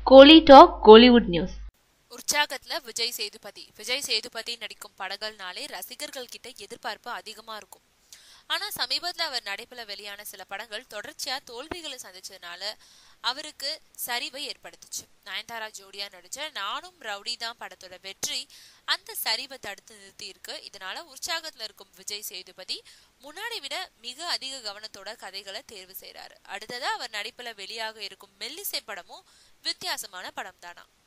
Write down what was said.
கோலி talk Kollywood news உற்சாகத்துல விஜய் சேதுபதி விஜய் சேதுபதி நடிக்கும் படங்கள்னாலே ரசிகர்கள் கிட்ட எதிர்பார்ப்பு அதிகமா இருக்கும் ஆனா சமீபத்துல அவர் நடிப்புல வெளியான சில படங்கள் தொடர்ச்சியா தோல்விகளை சந்திச்சதுனால அவருக்கு சரிவை ஏற்படுத்துச்சு நயன்தாரா ஜோடியா நடிச்ச நானும் ரவுடி தான் படத்தோட வெற்றி அந்த சரிவை தடுத்து நிறுத்தி இருக்கு இதனால உற்சாகத்துல இருக்கும் விஜய் சேதுபதி முன்னாடி விட மிக அதிக கவனத்தோட கதைகளை தேர்வு செய்றாரு அடுத்ததா அவர் நடிப்புல வெளியாக இருக்கும் மெல்லிசை படமும் வித்தியாசமான படம் தானா